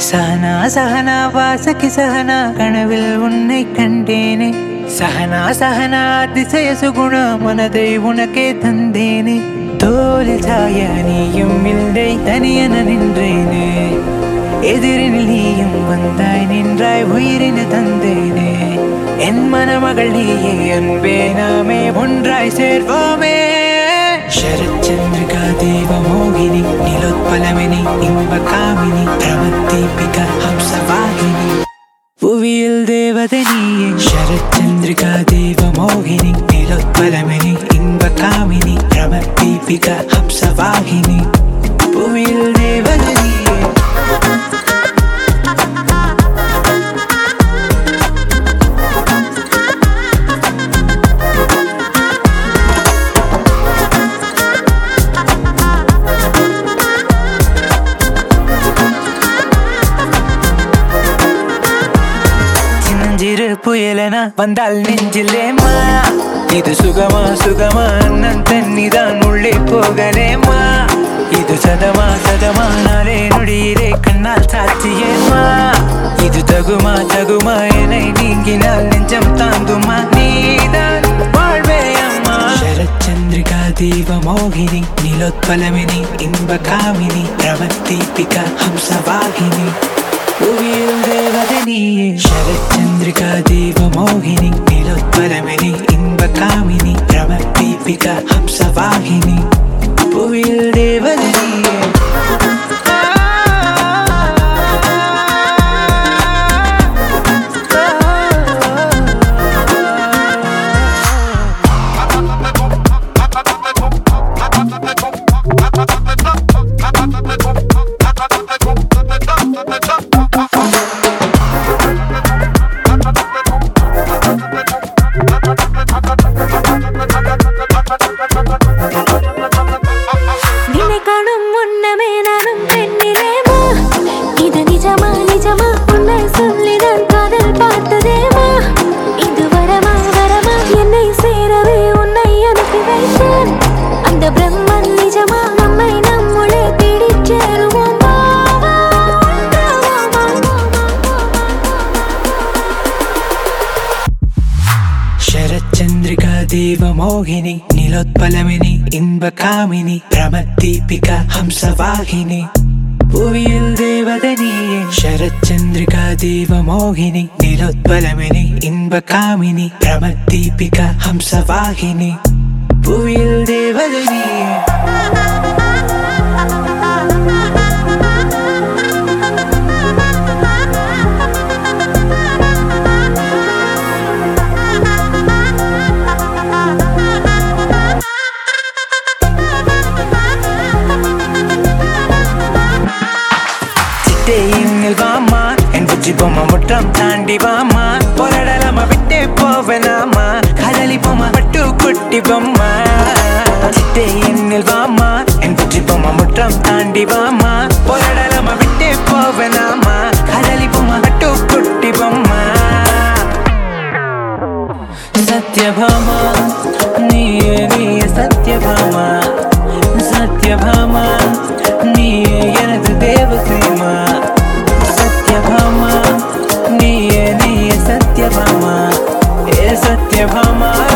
சஹனா சஹனா வாசகி சஹனா கனவில் உன்னை கண்டேனே சஹனா சஹனா அதிசய சுகுண மனதை உனக்கே தந்தேனே தோலில் சாய நீயும் இல்லை தனியன நின்றேனே எதிரினில் நீயும் வந்தாய் நின்றாய் உயிரின தந்தேனே என் மணமகள் நீயே அன்பே நாமே ஒன்றாய் சேர்வோமே ശരചന്ദ്രികാ ദേവമോഹിനി നിലോത്പലമിനി ഇമ്പകാമിനി പ്രമദീപിക ഹംസവാഹിനി ഭുവിയിൽ ദേവത നീയെ ശരചന്ദ്രികാ ദേവമോഹിനി നിലോത്പലമിനി ഇമ്പകാമിനി പ്രമദീപിക ഹംസവാഹിനി ഭുവിയിൽ ദേവത നീയെ சின்னஞ்சிறு புயலென வந்தால் நெஞ்சிலேமா இது சுகமா சுகமா அண்ணன் தண்ணிதான் உள்ளே போகலேமா இது சதமா சதமா நாளே நொடியிலே கண்ணால் சாட்சியேமா இது தகுமா தகுமா என்னை நீங்கினால் நெஞ்சம் தாங்குமா நீதான் வாழ்வே அம்மா ശരചന്ദ്രികാ ദീപമോഹിനി നീലോത്പലമിനി ഇമ്പകാമിനി പ്രമദീപിക ഹംസവാഹിനി ഭൂമിയിൽ ദേവത നീയെ ശരചന്ദ്രികാ ദീപമോഹിനി നീലോത്പലമിനി ഇമ്പകാമിനി പ്രമദീപിക ഹംസവാഹിനി ഭൂമിയിൽ ദേവത നീയെ நினை காணும் முன்னமே நானும் பெண்ணிலேமா இது நிஜமா நிஜமா உன்னை சொல்லி நான் காதல் பார்த்ததேமா இது வரமா வரமா என்னை சேரவே உன்னை அனுப்பி வைத்தேன் அந்த பிரம்மன் நிஜமா நம்மை நம்முளே தேடிச் சேருவோம் வா, வா, வா, வா, ശരചന്ദ്രികാ ദേവമോഹിനി നീലോത്പലമിനി ഇമ്പകാമിനി പ്രമദീപിക ഹംസവാഹിനി ഭൂമിയിൽ ദേവത നീയെ ശരചന്ദ്രികാ ദേവമോഹിനി നീലോത്പലമിനി ഇമ്പകാമിനി പ്രമദീപിക ഹംസവാഹിനി ഭൂമിയിൽ ദേവത നീയെ சிட்டையின்னில் வாமா என் புச்சி பொம்மை முற்றம் தாண்டி வாமா போராடலாமா விட்டே போவேனாமா காதலி பொம்மை பட்டு குட்டி பொம்மா சிட்டையின்னில் வாமா என் புச்சி பொம்மை முற்றம் தாண்டி வாமா போராடலாமா விட்டே போவேனாமா காதலி பொம்மை பட்டு குட்டி பொம்மா சத்யபாமா நீயே நீயே சத்யபாமா சத்யபாமா நீயே எனது தேவசீமா சத்யபாமா நீயே நீயே சத்யபாமா ஏ சத்யபாமா